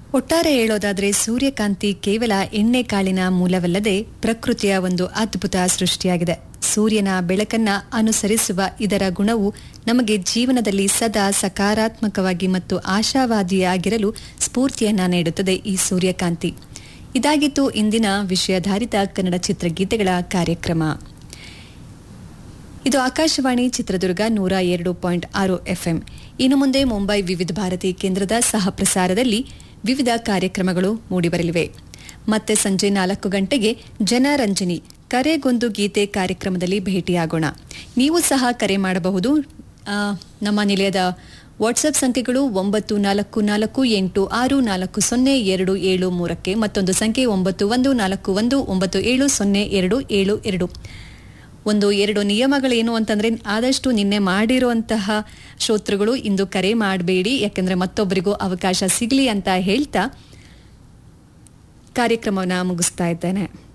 ಒಟ್ಟಾರೆ ಹೇಳೋದಾದ್ರೆ ಸೂರ್ಯಕಾಂತಿ ಕೇವಲ ಎಣ್ಣೆ ಕಾಳಿನ ಮೂಲವಲ್ಲದೆ ಪ್ರಕೃತಿಯ ಒಂದು ಅದ್ಭುತ ಸೃಷ್ಟಿಯಾಗಿದೆ ಸೂರ್ಯನ ಬೆಳಕನ್ನ ಅನುಸರಿಸುವ ಇದರ ಗುಣವು ನಮಗೆ ಜೀವನದಲ್ಲಿ ಸದಾ ಸಕಾರಾತ್ಮಕವಾಗಿ ಮತ್ತು ಆಶಾವಾದಿಯಾಗಿರಲು ಸ್ಫೂರ್ತಿಯನ್ನ ನೀಡುತ್ತದೆ ಈ ಸೂರ್ಯಕಾಂತಿ ಇದಾಗಿತ್ತು ಇಂದಿನ ವಿಷಯಾಧಾರಿತ ಕನ್ನಡ ಚಿತ್ರಗೀತೆಗಳ ಕಾರ್ಯಕ್ರಮ ಇದು ಆಕಾಶವಾಣಿ ಚಿತ್ರದುರ್ಗ ನೂರ ಎರಡು ಪಾಯಿಂಟ್ ಆರು ಎಫ್ಎಂ ಇನ್ನು ಮುಂದೆ ಮುಂಬೈ ವಿವಿಧ ಭಾರತಿ ಕೇಂದ್ರದ ಸಹ ಪ್ರಸಾರದಲ್ಲಿ ವಿವಿಧ ಕಾರ್ಯಕ್ರಮಗಳು ಮೂಡಿಬರಲಿವೆ ಮತ್ತೆ ಸಂಜೆ ನಾಲ್ಕು ಗಂಟೆಗೆ ಜನರಂಜನಿ ಕರೆಗೊಂದು ಗೀತೆ ಕಾರ್ಯಕ್ರಮದಲ್ಲಿ ಭೇಟಿಯಾಗೋಣ ನೀವು ಸಹ ಕರೆ ಮಾಡಬಹುದು ಆ, ನಮ್ಮ ನಿಲಯದ ವಾಟ್ಸ್ಆಪ್ ಸಂಖ್ಯೆಗಳು ಒಂಬತ್ತು ನಾಲ್ಕು ನಾಲ್ಕು ಎಂಟು ಆರು ನಾಲ್ಕು ಸೊನ್ನೆ ಎರಡು ಏಳು ಮೂರಕ್ಕೆ ಮತ್ತೊಂದು ಸಂಖ್ಯೆ ಒಂಬತ್ತು ಒಂದು ನಾಲ್ಕು ಒಂದು ಒಂಬತ್ತು ಏಳು ಸೊನ್ನೆ ಎರಡು ಏಳು ಎರಡು ಒಂದು ಎರಡು ನಿಯಮಗಳೇನು ಅಂತಂದ್ರೆ ಆದಷ್ಟು ನಿನ್ನೆ ಮಾಡಿರುವಂತಹ ಶ್ರೋತೃಗಳು ಇಂದು ಕರೆ ಮಾಡಬೇಡಿ ಯಾಕಂದ್ರೆ ಮತ್ತೊಬ್ಬರಿಗೂ ಅವಕಾಶ ಸಿಗಲಿ ಅಂತ ಹೇಳ್ತಾ ಕಾರ್ಯಕ್ರಮವನ್ನ ಮುಗಿಸ್ತಾ ಇದ್ದೇನೆ